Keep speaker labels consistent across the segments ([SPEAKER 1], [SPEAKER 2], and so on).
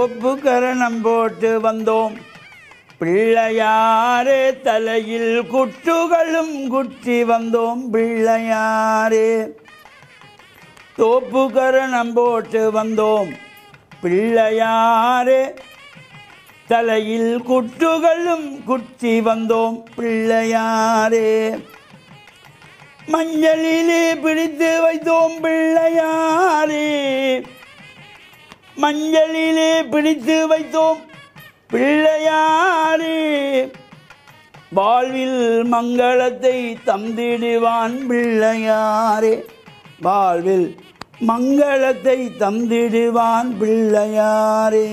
[SPEAKER 1] தோப்பு கரணம் போட்டு வந்தோம் பிள்ளையாரே தலையில் குட்டுகளும் குட்டி வந்தோம் பிள்ளையாரே தோப்பு கரணம் போட்டு வந்தோம் பிள்ளையாரே தலையில் குட்டுகளும் குட்டி வந்தோம் பிள்ளையாரே மஞ்சளிலே பிடித்து வைத்தோம் பிள்ளையாரே மஞ்சளிலே பிடித்து வைத்தோம் பிள்ளையாரே வாழ்வில் மங்களத்தை தந்திடுவான் பிள்ளையாரே வாழ்வில் மங்களத்தை தந்திடுவான் பிள்ளையாரே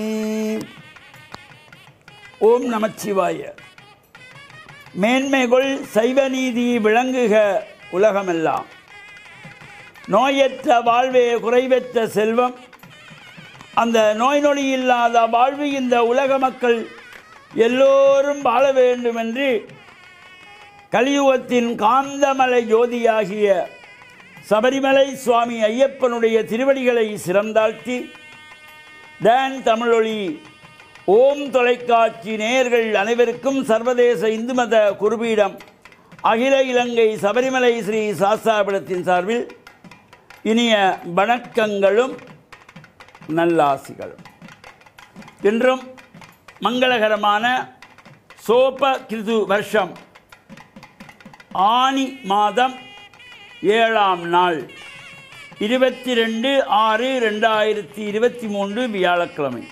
[SPEAKER 1] ஓம் நமச்சிவாய மேன்மைகள் சைவ நீதி விளங்குக உலகமெல்லாம் நோயற்ற வாழ்வே குறைவற்ற செல்வம் அந்த நோய் நொடி இல்லாத வாழ்வு இந்த உலக மக்கள் எல்லோரும் வாழ வேண்டும் என்று கலியுகத்தின் காந்தமலை ஜோதியாகிய சபரிமலை சுவாமி ஐயப்பனுடைய திருவடிகளை சிறந்தாழ்த்தி டான் தமிழொலி ஓம் தொலைக்காட்சி நேயர்கள் அனைவருக்கும் சர்வதேச இந்து மத குருபீடம் அகில இலங்கை சபரிமலை ஸ்ரீ சாஸ்தாபிடத்தின் சார்பில் இனிய வணக்கங்களும் நல்லாசிகளும் இன்றும் மங்களகரமான சோப கிருது வருஷம் ஆனி மாதம் ஏழாம் நாள் இருபத்தி ரெண்டு ஆறு ரெண்டாயிரத்தி இருபத்தி மூன்று வியாழக்கிழமை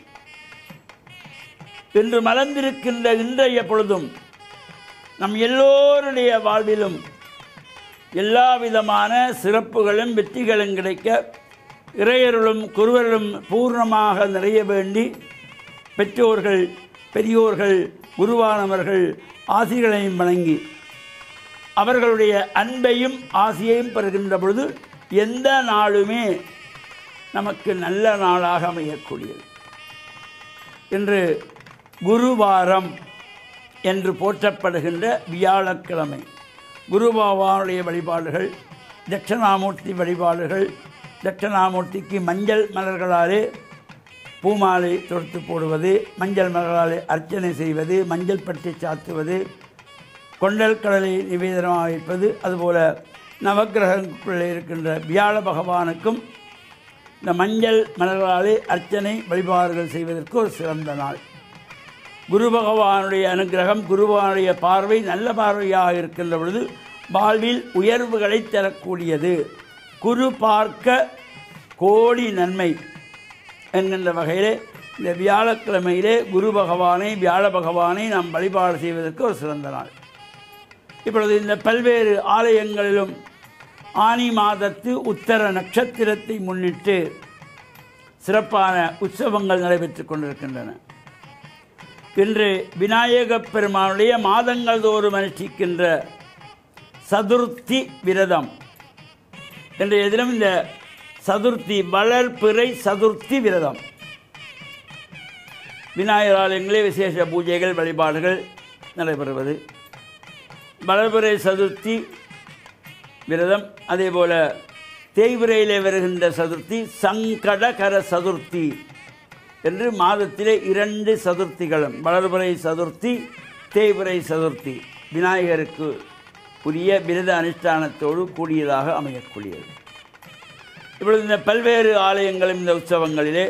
[SPEAKER 1] இன்று மலர்ந்திருக்கின்ற இன்றைய பொழுதும் நம் எல்லோருடைய வாழ்விலும் எல்லா விதமான சிறப்புகளும் வெற்றிகளும் கிடைக்க இறையருளும் குருவருளும் பூர்ணமாக நிறைய வேண்டி பெற்றோர்கள் பெரியோர்கள் குருவானவர்கள் ஆசிகளையும் வணங்கி அவர்களுடைய அன்பையும் ஆசையையும் பெறுகின்ற பொழுது எந்த நாளுமே நமக்கு நல்ல நாளாக அமையக்கூடியது இன்று குருவாரம் என்று போற்றப்படுகின்ற வியாழக்கிழமை குருபாபாவுடைய வழிபாடுகள் தட்சணாமூர்த்தி வழிபாடுகள் தட்சணாமூர்த்திக்கு மஞ்சள் மலர்களாலே பூமாலை தொடுத்து போடுவது மஞ்சள் மலர்களாலே அர்ச்சனை செய்வது மஞ்சள் பட்டி சாத்துவது கொண்டல் கடலை நிவேதனமாக வைப்பது அதுபோல நவக்கிரகங்களுக்குள்ளே இருக்கின்ற வியாழ பகவானுக்கும் இந்த மஞ்சள் மலர்களாலே அர்ச்சனை வழிபாடுகள் செய்வதற்கு ஒரு சிறந்த நாள் குரு பகவானுடைய அனுகிரகம் குரு பகவானுடைய பார்வை நல்ல பார்வையாக இருக்கின்ற பொழுது வாழ்வில் உயர்வுகளை தரக்கூடியது குரு பார்க்க கோடி நன்மை என்கின்ற வகையிலே இந்த வியாழக்கிழமையிலே குரு பகவானை வியாழ பகவானை நாம் வழிபாடு செய்வதற்கு ஒரு சிறந்த நாள் இப்பொழுது இந்த பல்வேறு ஆலயங்களிலும் ஆனி மாதத்து உத்தர நட்சத்திரத்தை முன்னிட்டு சிறப்பான உற்சவங்கள் நடைபெற்றுக் கொண்டிருக்கின்றன இன்று விநாயகப் பெருமானுடைய மாதங்கள் தோறும் அனுஷ்டிக்கின்ற சதுர்த்தி விரதம் இன்றைய தினம் இந்த சதுர்த்தி வளர்பிறை சதுர்த்தி விரதம் விநாயகர் ஆலயங்களே விசேஷ பூஜைகள் வழிபாடுகள் நடைபெறுவது வளர்பிறை சதுர்த்தி விரதம் அதே போல தேய்பிரையிலே வருகின்ற சதுர்த்தி சங்கடகர சதுர்த்தி என்று மாதத்திலே இரண்டு சதுர்த்திகளும் வளர்பிறை சதுர்த்தி தேய்பிறை சதுர்த்தி விநாயகருக்கு உரிய விரத அனுஷ்டானத்தோடு கூடியதாக அமையக்கூடியது இப்பொழுது இந்த பல்வேறு ஆலயங்களும் இந்த உற்சவங்களிலே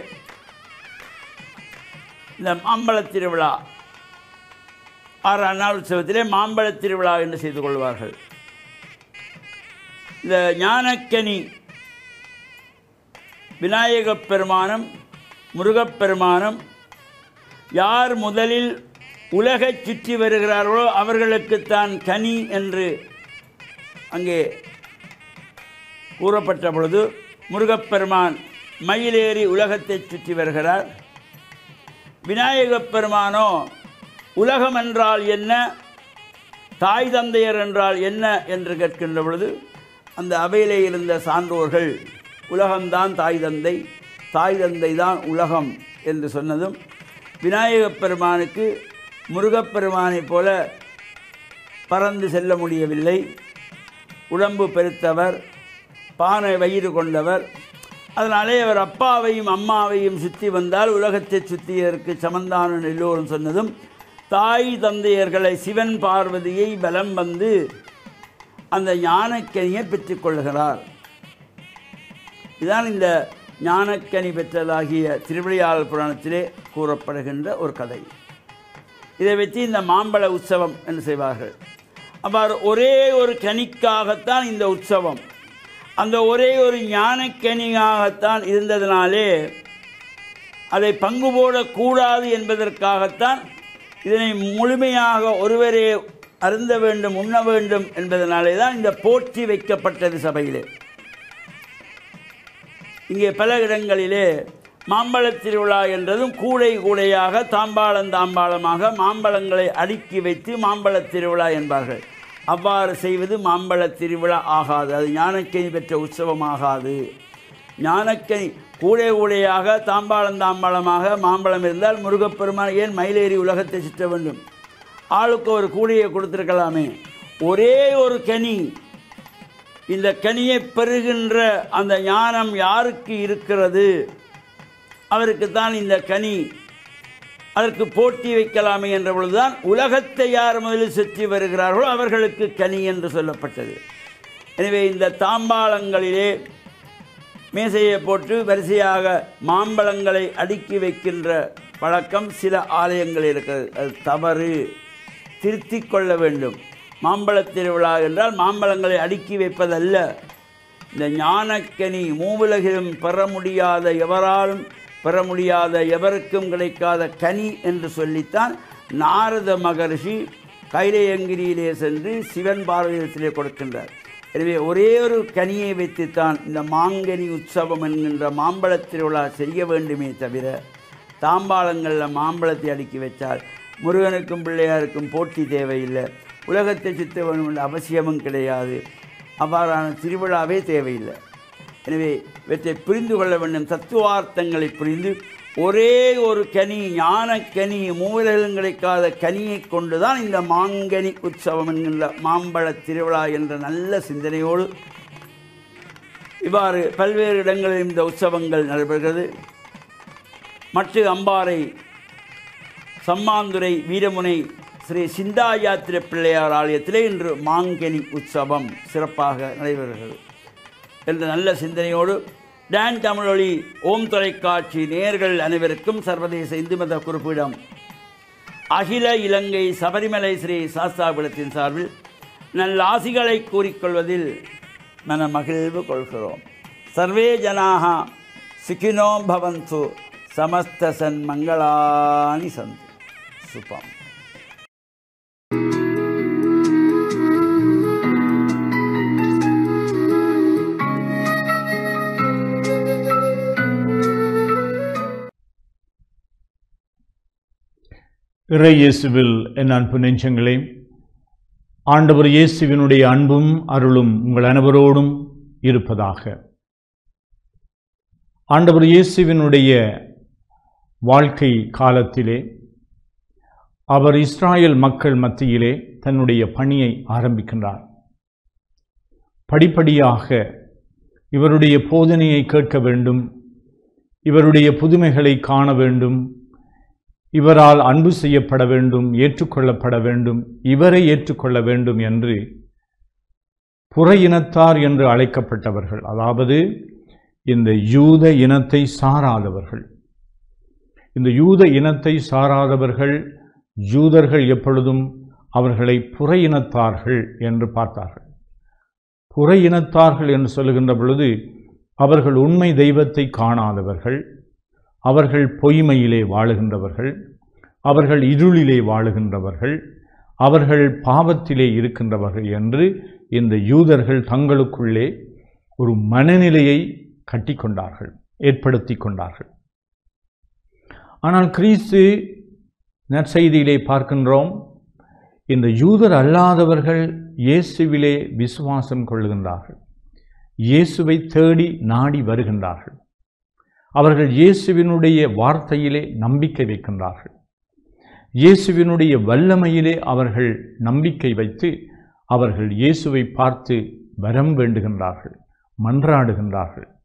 [SPEAKER 1] இந்த மாம்பழத் திருவிழா ஆறாம் நாள் உற்சவத்திலே மாம்பழத் திருவிழா என்று செய்து கொள்வார்கள் இந்த ஞானக்கனி விநாயகப் பெருமானம் முருகப்பெருமானம் யார் முதலில் உலகைச் சுற்றி வருகிறார்களோ அவர்களுக்குத்தான் கனி என்று அங்கே கூறப்பட்ட பொழுது முருகப்பெருமான் மயிலேறி உலகத்தைச் சுற்றி வருகிறார் விநாயகப் பெருமானோ உலகம் என்றால் என்ன தாய் தந்தையர் என்றால் என்ன என்று கேட்கின்ற பொழுது அந்த அவையிலே இருந்த சான்றோர்கள் உலகம்தான் தாய் தந்தை தாய் தந்தை தான் உலகம் என்று சொன்னதும் விநாயகப் பெருமானுக்கு முருகப்பெருமானைப் போல பறந்து செல்ல முடியவில்லை உடம்பு பெருத்தவர் பானை வயிறு கொண்டவர் அதனாலே அவர் அப்பாவையும் அம்மாவையும் சுற்றி வந்தால் உலகத்தை சுற்றியதற்கு சமந்தானன் எல்லோரும் சொன்னதும் தாய் தந்தையர்களை சிவன் பார்வதியை பலம் வந்து அந்த ஞானக்கனியை பெற்றுக்கொள்கிறார் இதுதான் இந்த ஞானக்கனி பெற்றதாகிய திருவிளையாடல் புராணத்திலே கூறப்படுகின்ற ஒரு கதை இதை வச்சு இந்த மாம்பழ உற்சவம் என்று செய்வார்கள் அவ்வாறு ஒரே ஒரு கனிக்காகத்தான் இந்த உற்சவம் அந்த ஒரே ஒரு ஞானக்கனியாகத்தான் இருந்ததினாலே அதை பங்கு போடக்கூடாது என்பதற்காகத்தான் இதனை முழுமையாக ஒருவரே அருந்த வேண்டும் உண்ண வேண்டும் என்பதனாலே தான் இந்த போற்றி வைக்கப்பட்டது சபையிலே இங்கே பல இடங்களிலே மாம்பழத் திருவிழா என்றதும் கூடை கூடையாக தாம்பாளம் தாம்பாளமாக மாம்பழங்களை அடுக்கி வைத்து மாம்பழத் திருவிழா என்பார்கள் அவ்வாறு செய்வது மாம்பழத் திருவிழா ஆகாது அது ஞானக்கனி பெற்ற உற்சவம் ஆகாது ஞானக்கனி கூடை கூடையாக தாம்பாளம் தாம்பாளமாக மாம்பழம் இருந்தால் முருகப்பெருமான் ஏன் மயிலேறி உலகத்தை சுற்ற வேண்டும் ஆளுக்கு ஒரு கூடையை கொடுத்துருக்கலாமே ஒரே ஒரு கனி இந்த கனியை பெறுகின்ற அந்த ஞானம் யாருக்கு இருக்கிறது அவருக்குத்தான் இந்த கனி அதற்கு போட்டி வைக்கலாமே என்ற பொழுதுதான் உலகத்தை யார் முதலில் சுற்றி வருகிறார்களோ அவர்களுக்கு கனி என்று சொல்லப்பட்டது எனவே இந்த தாம்பாளங்களிலே மேசையை போட்டு வரிசையாக மாம்பழங்களை அடுக்கி வைக்கின்ற பழக்கம் சில ஆலயங்களில் இருக்கிறது அது தவறு திருத்திக் கொள்ள வேண்டும் மாம்பழத் திருவிழா என்றால் மாம்பழங்களை அடுக்கி வைப்பதல்ல இந்த ஞானக்கனி மூவுலகிலும் பெற முடியாத எவராலும் பெற முடியாத எவருக்கும் கிடைக்காத கனி என்று சொல்லித்தான் நாரத மகர்ஷி கைலையங்கிரியிலே சென்று சிவன் பார்வையிடத்திலே கொடுக்கின்றார் எனவே ஒரே ஒரு கனியை வைத்துத்தான் இந்த மாங்கனி உற்சவம் என்கின்ற மாம்பழத் திருவிழா செய்ய வேண்டுமே தவிர தாம்பாளங்களில் மாம்பழத்தை அடுக்கி வச்சால் முருகனுக்கும் பிள்ளையாருக்கும் போட்டி தேவையில்லை உலகத்தை சுத்த வேண்டும் என்ற அவசியமும் கிடையாது அவ்வாறான திருவிழாவே தேவையில்லை எனவே இவற்றை புரிந்து கொள்ள வேண்டும் தத்துவார்த்தங்களை புரிந்து ஒரே ஒரு கனி ஞான கனி மூலகம் கிடைக்காத கனியை கொண்டுதான் இந்த மாங்கனி உற்சவம் என்கின்ற மாம்பழ திருவிழா என்ற நல்ல சிந்தனையோடு இவ்வாறு பல்வேறு இடங்களில் இந்த உற்சவங்கள் நடைபெறுகிறது மற்ற அம்பாறை சம்மாந்துறை வீரமுனை ஸ்ரீ சிந்தா யாத்திரை பிள்ளையார் ஆலயத்திலே இன்று மாங்கனி உற்சவம் சிறப்பாக நடைபெறுகிறது என்ற நல்ல சிந்தனையோடு டான் தமிழொலி ஓம் தொலைக்காட்சி நேர்கள் அனைவருக்கும் சர்வதேச இந்து மத குறிப்பிடம் அகில இலங்கை சபரிமலை ஸ்ரீ சாஸ்தாபுரத்தின் சார்பில் நல்ல ஆசிகளை கூறிக்கொள்வதில் மன மகிழ்வு கொள்கிறோம் சர்வே ஜனாக சுகினோ பவந்து சமஸ்த சன்மங்களானி சந்து சுபம்
[SPEAKER 2] இறை இயேசுவில் என் அன்பு நெஞ்சங்களே ஆண்டவர் இயேசுவினுடைய அன்பும் அருளும் உங்கள் அனைவரோடும் இருப்பதாக ஆண்டவர் இயேசுவினுடைய வாழ்க்கை காலத்திலே அவர் இஸ்ராயல் மக்கள் மத்தியிலே தன்னுடைய பணியை ஆரம்பிக்கின்றார் படிப்படியாக இவருடைய போதனையை கேட்க வேண்டும் இவருடைய புதுமைகளை காண வேண்டும் இவரால் அன்பு செய்யப்பட வேண்டும் ஏற்றுக்கொள்ளப்பட வேண்டும் இவரை ஏற்றுக்கொள்ள வேண்டும் என்று புற இனத்தார் என்று அழைக்கப்பட்டவர்கள் அதாவது இந்த யூத இனத்தை சாராதவர்கள் இந்த யூத இனத்தை சாராதவர்கள் யூதர்கள் எப்பொழுதும் அவர்களை புற இனத்தார்கள் என்று பார்த்தார்கள் புற இனத்தார்கள் என்று சொல்லுகின்ற பொழுது அவர்கள் உண்மை தெய்வத்தை காணாதவர்கள் அவர்கள் பொய்மையிலே வாழுகின்றவர்கள் அவர்கள் இருளிலே வாழுகின்றவர்கள் அவர்கள் பாவத்திலே இருக்கின்றவர்கள் என்று இந்த யூதர்கள் தங்களுக்குள்ளே ஒரு மனநிலையை கட்டிக்கொண்டார்கள் ஏற்படுத்தி கொண்டார்கள் ஆனால் கிறிஸ்து நற்செய்தியிலே பார்க்கின்றோம் இந்த யூதர் அல்லாதவர்கள் இயேசுவிலே விசுவாசம் கொள்ளுகின்றார்கள் இயேசுவை தேடி நாடி வருகின்றார்கள் அவர்கள் இயேசுவினுடைய வார்த்தையிலே நம்பிக்கை வைக்கின்றார்கள் இயேசுவினுடைய வல்லமையிலே அவர்கள் நம்பிக்கை வைத்து அவர்கள் இயேசுவை பார்த்து வரம் வேண்டுகின்றார்கள் மன்றாடுகின்றார்கள்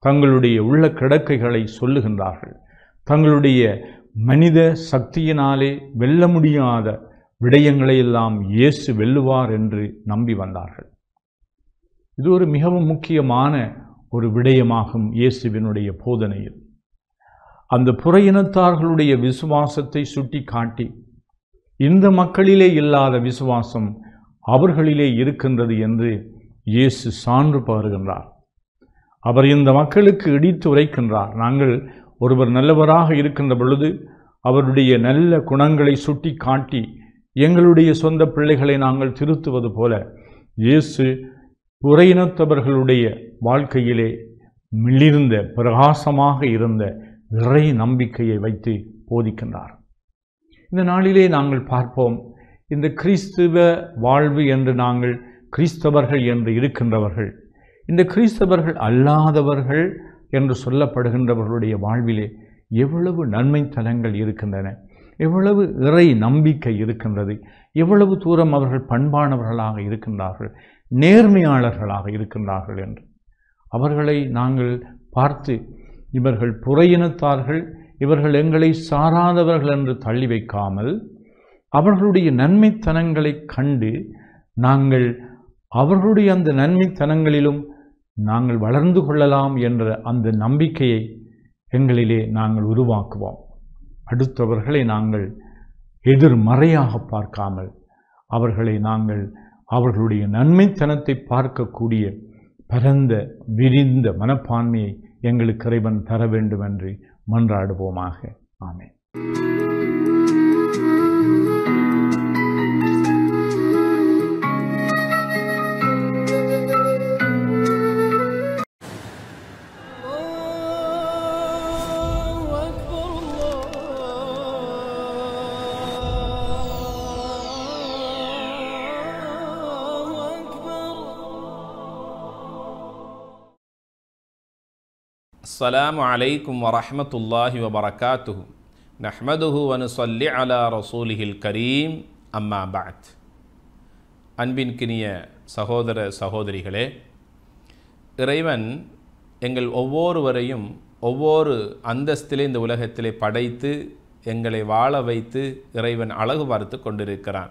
[SPEAKER 2] தங்களுடைய உள்ள கிடக்கைகளை சொல்லுகின்றார்கள் தங்களுடைய மனித சக்தியினாலே வெல்ல முடியாத விடயங்களை எல்லாம் இயேசு வெல்லுவார் என்று நம்பி வந்தார்கள் இது ஒரு மிகவும் முக்கியமான ஒரு விடயமாகும் இயேசுவினுடைய போதனையில் அந்த புற இனத்தார்களுடைய விசுவாசத்தை சுட்டி காட்டி இந்த மக்களிலே இல்லாத விசுவாசம் அவர்களிலே இருக்கின்றது என்று இயேசு சான்று பகருகின்றார் அவர் இந்த மக்களுக்கு இடித்து உரைக்கின்றார் நாங்கள் ஒருவர் நல்லவராக இருக்கின்ற பொழுது அவருடைய நல்ல குணங்களை சுட்டி காட்டி எங்களுடைய சொந்த பிள்ளைகளை நாங்கள் திருத்துவது போல இயேசு புறையினத்தவர்களுடைய வாழ்க்கையிலே மிளிர்ந்த பிரகாசமாக இருந்த இறை நம்பிக்கையை வைத்து போதிக்கின்றார் இந்த நாளிலே நாங்கள் பார்ப்போம் இந்த கிறிஸ்துவ வாழ்வு என்று நாங்கள் கிறிஸ்தவர்கள் என்று இருக்கின்றவர்கள் இந்த கிறிஸ்தவர்கள் அல்லாதவர்கள் என்று சொல்லப்படுகின்றவர்களுடைய வாழ்விலே எவ்வளவு நன்மை தலங்கள் இருக்கின்றன எவ்வளவு இறை நம்பிக்கை இருக்கின்றது எவ்வளவு தூரம் அவர்கள் பண்பானவர்களாக இருக்கின்றார்கள் நேர்மையாளர்களாக இருக்கின்றார்கள் என்று அவர்களை நாங்கள் பார்த்து இவர்கள் புறையினத்தார்கள் இவர்கள் எங்களை சாராதவர்கள் என்று தள்ளி வைக்காமல் அவர்களுடைய நன்மைத்தனங்களை கண்டு நாங்கள் அவர்களுடைய அந்த நன்மைத்தனங்களிலும் நாங்கள் வளர்ந்து கொள்ளலாம் என்ற அந்த நம்பிக்கையை எங்களிலே நாங்கள் உருவாக்குவோம் அடுத்தவர்களை நாங்கள் எதிர்மறையாக பார்க்காமல் அவர்களை நாங்கள் அவர்களுடைய நன்மைத்தனத்தை பார்க்கக்கூடிய பரந்த விரிந்த மனப்பான்மையை எங்களுக்கு இறைவன் தர வேண்டும் என்று மன்றாடுவோமாக ஆமென்
[SPEAKER 3] الله أكبر الله أكبر
[SPEAKER 4] السلام عليكم ورحمة الله وبركاته نحمده ونصلي على رسوله الكريم أما بعد அன்பின்கினிய சகோதர சகோதரிகளே இறைவன் எங்கள் ஒவ்வொருவரையும் ஒவ்வொரு அந்தஸ்திலே இந்த உலகத்திலே படைத்து எங்களை வாழ வைத்து இறைவன் அழகு பார்த்து கொண்டிருக்கிறான்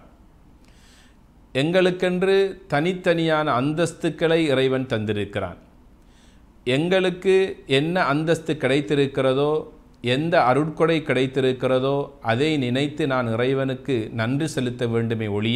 [SPEAKER 4] எங்களுக்கென்று தனித்தனியான அந்தஸ்துக்களை இறைவன் தந்திருக்கிறான் எங்களுக்கு என்ன அந்தஸ்து கிடைத்திருக்கிறதோ எந்த அருட்கொடை கிடைத்திருக்கிறதோ அதை நினைத்து நான் இறைவனுக்கு நன்றி செலுத்த வேண்டுமே ஒழிய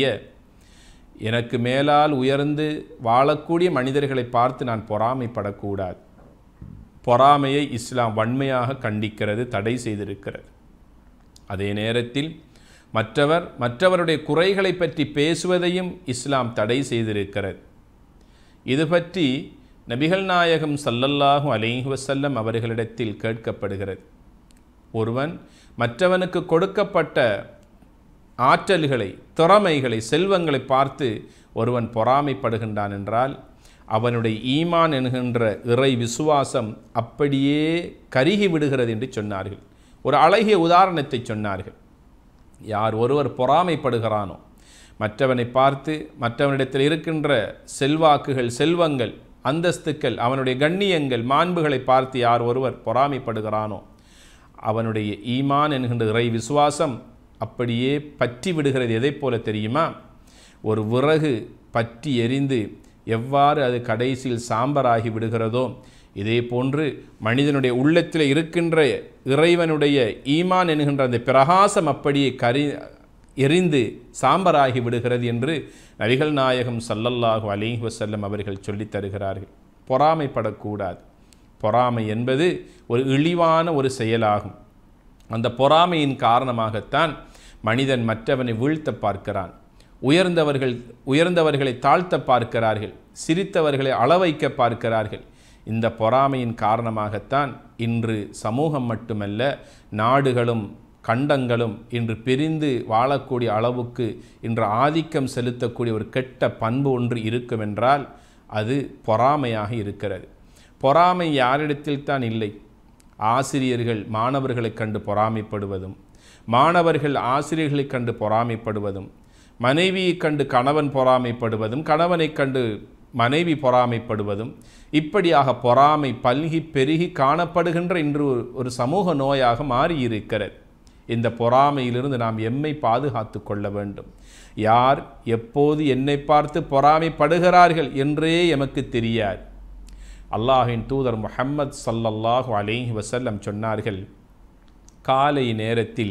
[SPEAKER 4] எனக்கு மேலால் உயர்ந்து வாழக்கூடிய மனிதர்களை பார்த்து நான் பொறாமைப்படக்கூடாது பொறாமையை இஸ்லாம் வன்மையாக கண்டிக்கிறது தடை செய்திருக்கிறது அதே நேரத்தில் மற்றவர் மற்றவருடைய குறைகளை பற்றி பேசுவதையும் இஸ்லாம் தடை செய்திருக்கிறது இது பற்றி நபிகள் நாயகம் சல்லல்லாஹு அலைஹி வஸல்லம் அவர்களிடத்தில் கேட்கப்படுகிறது ஒருவன் மற்றவனுக்கு கொடுக்கப்பட்ட ஆற்றல்களை திறமைகளை செல்வங்களை பார்த்து ஒருவன் பொறாமைப்படுகின்றான் என்றால் அவனுடைய ஈமான் என்கின்ற இறை விசுவாசம் அப்படியே கருகி விடுகிறது என்று சொன்னார்கள் ஒரு அழகிய உதாரணத்தை சொன்னார்கள் யார் ஒருவர் பொறாமைப்படுகிறானோ மற்றவனை பார்த்து மற்றவனிடத்தில் இருக்கின்ற செல்வாக்குகள் செல்வங்கள் அந்தஸ்துக்கள் அவனுடைய கண்ணியங்கள் மாண்புகளை பார்த்து யார் ஒருவர் பொறாமைப்படுகிறானோ அவனுடைய ஈமான் என்கின்ற இறை விசுவாசம் அப்படியே பற்றி விடுகிறது எதைப் போல தெரியுமா ஒரு விறகு பற்றி எரிந்து எவ்வாறு அது கடைசியில் சாம்பராகி விடுகிறதோ இதே போன்று மனிதனுடைய உள்ளத்தில் இருக்கின்ற இறைவனுடைய ஈமான் என்கின்ற அந்த பிரகாசம் அப்படியே கரி எரிந்து சாம்பராகி விடுகிறது என்று நபிகள் நாயகம் சல்லல்லாஹு அலைஹி வஸல்லம் அவர்கள் சொல்லித் தருகிறார்கள் பொறாமைப்படக்கூடாது பொறாமை என்பது ஒரு இழிவான ஒரு செயலாகும் அந்த பொறாமையின் காரணமாகத்தான் மனிதன் மற்றவனை வீழ்த்த பார்க்கிறான் உயர்ந்தவர்கள் உயர்ந்தவர்களை தாழ்த்த பார்க்கிறார்கள் சிரித்தவர்களை அளவைக்க பார்க்கிறார்கள் இந்த பொறாமையின் காரணமாகத்தான் இன்று சமூகம் மட்டுமல்ல நாடுகளும் கண்டங்களும் இன்று பிரிந்து வாழக்கூடிய அளவுக்கு இன்று ஆதிக்கம் செலுத்தக்கூடிய ஒரு கெட்ட பண்பு ஒன்று இருக்கும் என்றால் அது பொறாமையாக இருக்கிறது பொறாமை யாரிடத்தில் தான் இல்லை ஆசிரியர்கள் மாணவர்களைக் கண்டு பொறாமைப்படுவதும் மாணவர்கள் ஆசிரியர்களைக் கண்டு பொறாமைப்படுவதும் மனைவியைக் கண்டு கணவன் பொறாமைப்படுவதும் கணவனைக் கண்டு மனைவி பொறாமைப்படுவதும் இப்படியாக பொறாமை பல்கி பெருகி காணப்படுகின்ற இன்று ஒரு ஒரு சமூக நோயாக மாறியிருக்கிறது இந்த பொறாமையிலிருந்து நாம் எம்மை பாதுகாத்து கொள்ள வேண்டும் யார் எப்போது என்னை பார்த்து பொறாமைப்படுகிறார்கள் என்றே எமக்கு தெரியாது அல்லாஹின் தூதர் முஹம்மது ஸல்லல்லாஹு அலைஹி வஸல்லம் சொன்னார்கள் காலை நேரத்தில்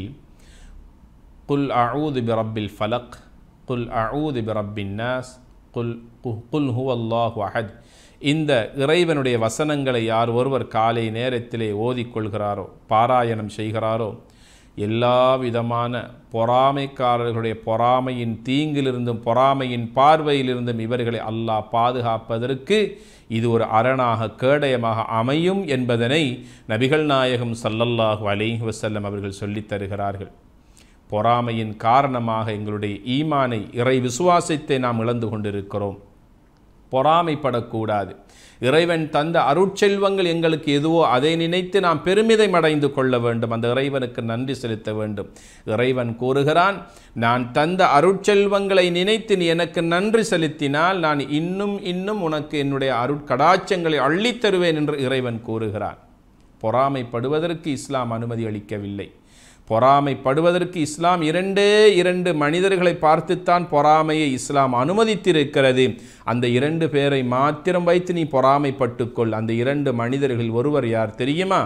[SPEAKER 4] குல் அஊது பிரப்பில் ஃபலக் குல் அஊது பிரப்பின் நாஸ் குல் குல் ஹுவல்லாஹு அஹத் இந்த இறைவனுடைய வசனங்களை யார் ஒருவர் காலை நேரத்திலே ஓதிக்கொள்கிறாரோ பாராயணம் செய்கிறாரோ எல்லா விதமான பொறாமைக்காரர்களுடைய பொறாமையின் தீங்கிலிருந்தும் பொறாமையின் பார்வையிலிருந்தும் இவர்களை அல்லாஹ் பாதுகாப்பதற்கு இது ஒரு அரணாக கேடயமாக அமையும் என்பதனை நபிகள் நாயகம் ஸல்லல்லாஹு அலைஹி வஸல்லம் அவர்கள் சொல்லித் தருகிறார்கள் பொறாமையின் காரணமாக எங்களுடைய ஈமானை இறை விசுவாசத்தை நாம் இழந்து கொண்டிருக்கிறோம் பொறாமைப்படக்கூடாது இறைவன் தந்த அருட்செல்வங்கள் எங்களுக்கு எதுவோ அதை நினைத்து நாம் பெருமிதம் அடைந்து கொள்ள வேண்டும் அந்த இறைவனுக்கு நன்றி செலுத்த வேண்டும் இறைவன் கூறுகிறான் நான் தந்த அருட்செல்வங்களை நினைத்து நீ எனக்கு நன்றி செலுத்தினால் நான் இன்னும் இன்னும் உனக்கு என்னுடைய அருட்கடாட்சங்களை அள்ளித் தருவேன் என்று இறைவன் கூறுகிறான் பொறாமைப்படுவதற்கு இஸ்லாம் அனுமதி அளிக்கவில்லை பொறாமைப்படுவதற்கு இஸ்லாம் இரண்டே இரண்டு மனிதர்களை பார்த்துத்தான் பொறாமையை இஸ்லாம் அனுமதித்திருக்கிறது அந்த இரண்டு பேரை மாத்திரம் வைத்து நீ பொறாமைப்பட்டுக்கொள் அந்த இரண்டு மனிதர்கள் ஒருவர் யார் தெரியுமா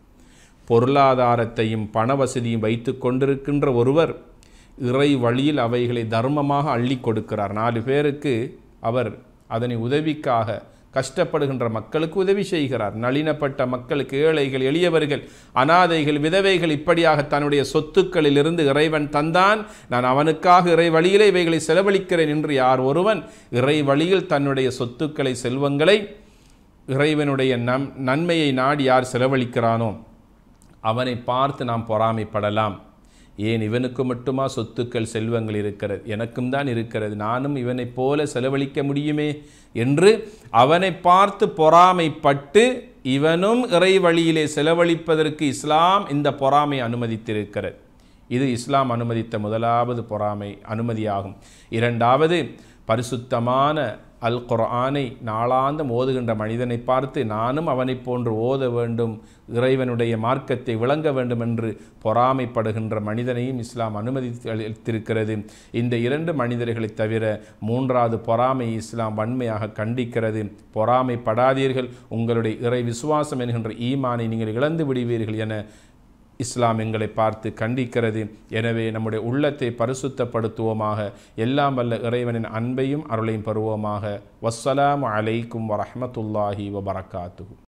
[SPEAKER 4] பொருளாதாரத்தையும் பண வசதியும் வைத்து கொண்டிருக்கின்ற ஒருவர் இறை வழியில் அவைகளை தர்மமாக அள்ளி கொடுக்கிறார் நாலு பேருக்கு அவர் அதனை உதவிக்காக கஷ்டப்படுகின்ற மக்களுக்கு உதவி செய்கிறார் நளினப்பட்ட மக்களுக்கு ஏழைகள் எளியவர்கள் அனாதைகள் விதவைகள் இப்படியாக தன்னுடைய சொத்துக்களிலிருந்து இறைவன் தந்தான் நான் அவனுக்காக இறை வழியிலே இவைகளை செலவழிக்கிறேன் என்று யார் ஒருவன் இறை வழியில் தன்னுடைய சொத்துக்களை செல்வங்களை இறைவனுடைய நம் நன்மையை நாடி யார் செலவழிக்கிறானோ அவனை பார்த்து நாம் பொறாமைப்படலாம் ஏன் இவனுக்கு மட்டுமா சொத்துக்கள் செல்வங்கள் இருக்கிறது எனக்கும் தான் இருக்கிறது நானும் இவனைப் போல செலவழிக்க முடியுமே என்று அவனை பார்த்து பொறாமைப்பட்டு இவனும் இறை வழியிலே செலவழிப்பதற்கு இஸ்லாம் இந்த பொறாமை அனுமதித்திருக்கிறது இது இஸ்லாம் அனுமதித்த முதலாவது பொறாமை அனுமதியாகும் இரண்டாவது பரிசுத்தமான அல் குர்ஆனை நாளாந்தம் ஓதுகின்ற மனிதனை பார்த்து நானும் அவனைப் போன்று ஓத வேண்டும் இறைவனுடைய மார்க்கத்தை விளங்க வேண்டும் என்று பொறாமைப்படுகின்ற மனிதனையும் இஸ்லாம் அனுமதித்து அளித்திருக்கிறது இந்த இரண்டு மனிதர்களைத் தவிர மூன்றாவது பொறாமை இஸ்லாம் வன்மையாக கண்டிக்கிறது பொறாமைப்படாதீர்கள் உங்களுடைய இறை விசுவாசம் என்கின்ற ஈமானை நீங்கள் இழந்து விடுவீர்கள் என இஸ்லாம் எங்களை பார்த்து கண்டிக்கிறது எனவே நம்முடைய உள்ளத்தை பரிசுத்தப்படுத்துவோமாக எல்லாம் வல்ல இறைவனின் அன்பையும் அருளையும் பெறுவோமாக வஸ்ஸலாமு அலைக்கும் வரஹ்மத்துல்லாஹி வபரகாத்துஹு